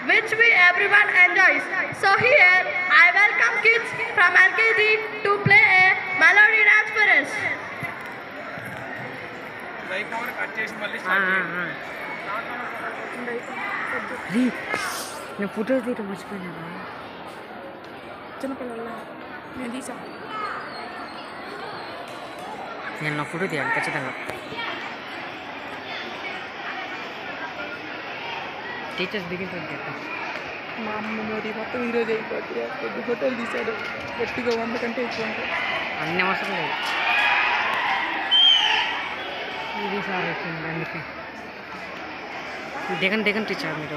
which we everyone enjoys. So here I welcome kids from LKG to play a melody dance for us. Cut చేసి మళ్ళీ ఆ, ఆ, ఆ. రీ, నేను photo తీయటం మర్చిపోయినా చిన్నపిల్లల నేను తీసా నేను నా ఫోటో తీయాలి ఖచ్చితంగా టీచర్స్ దిగిన తర్వాత మా అమ్మ మెమొరీ మొత్తం ఈరోజు అయిపోద్ది పెద్ద ఫోటోలు తీశాడు గట్టిగా వంద కంటే ఎక్కువ ఉంటాయి అన్ని అవసరం లేదు ఇది సార్ వచ్చింది అందుకే దిగండి దిగండి టీచర్ మీరు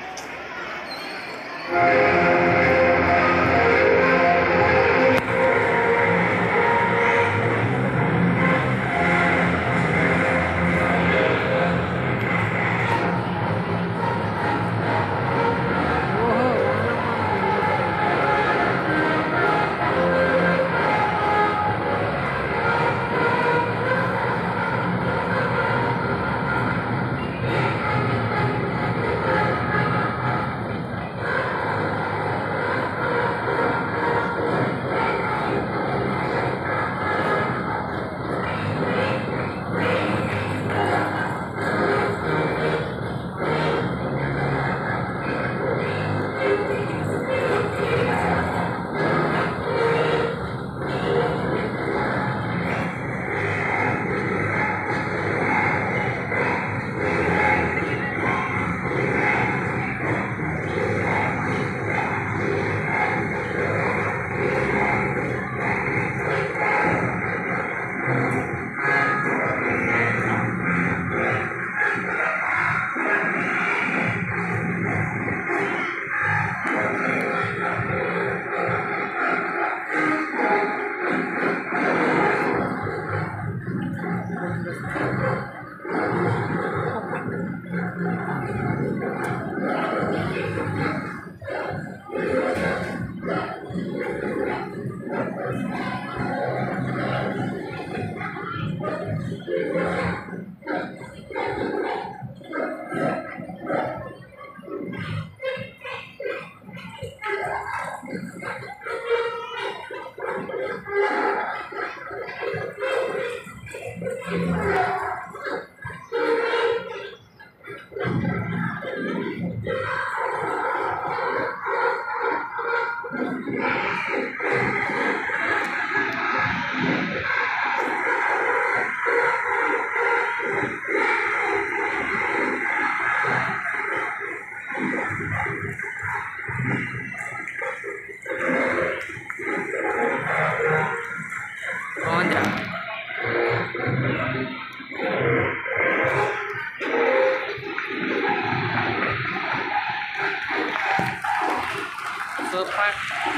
బాగుందిరా సూపర్